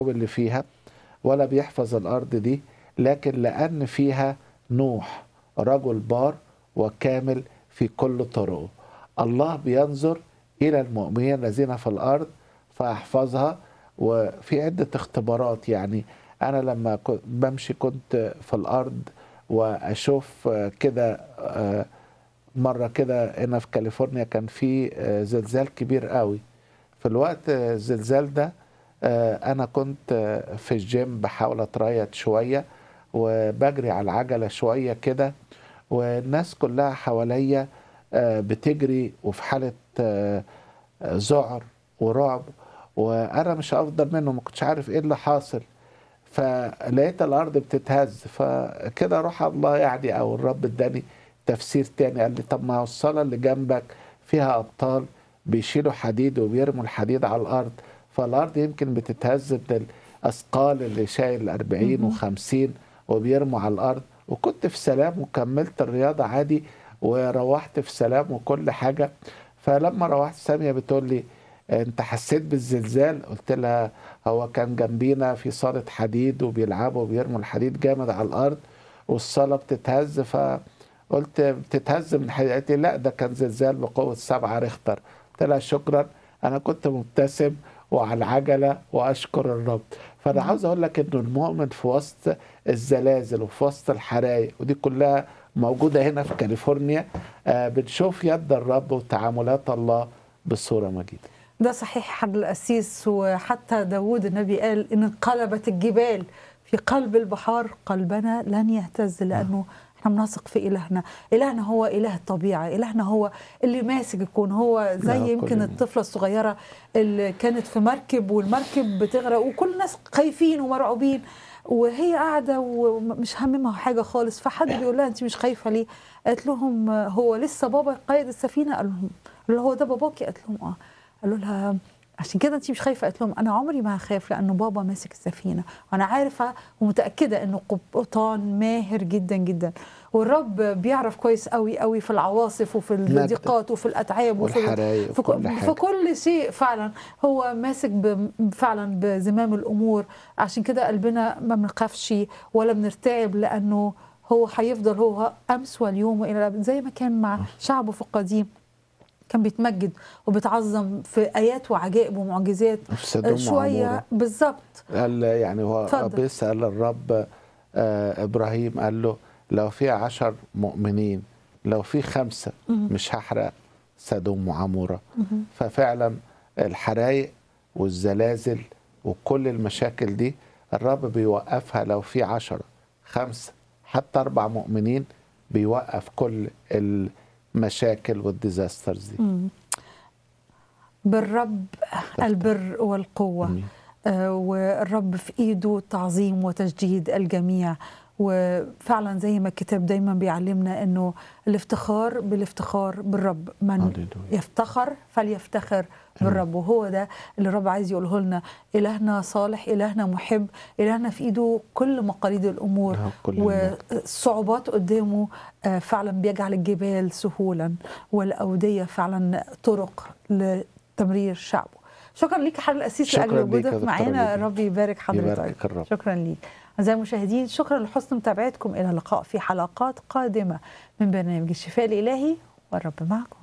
اللي فيها ولا بيحفظ الأرض دي لكن لأن فيها نوح رجل بار وكامل في كل طرقه الله بينظر إلى المؤمنين الذين في الأرض فيحفظها وفي عدة اختبارات يعني أنا لما كنت بمشي كنت في الأرض وأشوف كده آه، مرة كده هنا في كاليفورنيا كان في آه، زلزال كبير قوي في الوقت آه، الزلزال ده آه، أنا كنت آه، في الجيم بحاول أتريض شوية وبجري على العجلة شوية كده والناس كلها حواليا آه، بتجري وفي حالة آه، آه، ذعر ورعب وأنا مش أفضل منهم ما كنتش عارف إيه اللي حاصل فلقيت الأرض بتتهز فكده روح الله يعني أو الرب اداني تفسير تاني قال لي طب ما هو الصلاة اللي جنبك فيها أبطال بيشيلوا حديد وبيرموا الحديد على الأرض فالأرض يمكن بتتهز من الأثقال اللي شايل 40 و50 وبيرموا على الأرض وكنت في سلام وكملت الرياضة عادي وروحت في سلام وكل حاجة فلما روحت سامية بتقول لي انت حسيت بالزلزال قلت لها هو كان جنبينا في صالة حديد وبيلعبوا وبيرموا الحديد جامد على الأرض والصالة بتتهز فقلت بتتهز من الحديد قالت لي لا ده كان زلزال بقوة سبعة ريختر قلت لها شكرا أنا كنت مبتسم وعلى العجلة وأشكر الرب فأنا عاوز أقول لك إنه المؤمن في وسط الزلازل وفي وسط الحرايق ودي كلها موجودة هنا في كاليفورنيا آه بنشوف يد الرب وتعاملات الله بصورة مجيدة ده صحيح حد القسيس وحتى داود النبي قال إن انقلبت الجبال في قلب البحار قلبنا لن يهتز لأنه احنا بنثق في إلهنا إلهنا هو إله الطبيعة إلهنا هو اللي ماسك الكون هو زي له يمكن كل الطفلة الصغيرة اللي كانت في مركب والمركب بتغرق وكل الناس خايفين ومرعوبين وهي قاعدة ومش هممها حاجة خالص فحد بيقول لها أنت مش خايفة ليه؟ قالت لهم هو لسه بابا قائد السفينة قال لهم قال له هو ده باباكي؟ قالت لهم اه قالوا لها عشان كده انت مش خايفه قالت لهم انا عمري ما هخاف لانه بابا ماسك السفينه وانا عارفه ومتاكده انه قبطان ماهر جدا جدا والرب بيعرف كويس قوي قوي في العواصف وفي الضيقات وفي الاتعاب وفي والحرايق في, وكل كل- حاجة. في كل شيء فعلا هو ماسك ب- فعلا بزمام الامور عشان كده قلبنا ما بنخافش ولا بنرتعب لانه هو هيفضل هو امس واليوم والى الابد زي ما كان مع شعبه في القديم كان بيتمجد وبيتعظم في ايات وعجائب ومعجزات في سدوم شويه وعمورة. بالظبط قال يعني هو اتفضل. بيسأل الرب آه إبراهيم قال له لو في عشر مؤمنين لو في خمسة مش هحرق سدوم وعمورة ففعلا الحرايق والزلازل وكل المشاكل دي الرب بيوقفها لو في عشرة خمسة حتى أربع مؤمنين بيوقف كل المشاكل والديزاسترز دي بالرب البر والقوه آمين. آه، والرب في ايده تعظيم وتجديد الجميع وفعلا زي ما الكتاب دايما بيعلمنا انه الافتخار بالافتخار بالرب من هللويا. يفتخر فليفتخر بالرب وهو ده اللي الرب عايز يقوله لنا الهنا صالح الهنا محب الهنا في ايده كل مقاليد الامور له كل المجد. والصعوبات قدامه آه، فعلا بيجعل الجبال سهولا والاوديه فعلا طرق لتمرير شعبه شكرا ليك يا حضرتك القسيس شكراً لاجل ليك يا وجودك دكتورة معانا ليديا. رب يبارك حضرتك يباركك الرب. شكرا ليك أعزائي المشاهدين شكرا لحسن متابعتكم إلى اللقاء في حلقات قادمة من برنامج الشفاء الإلهي والرب معكم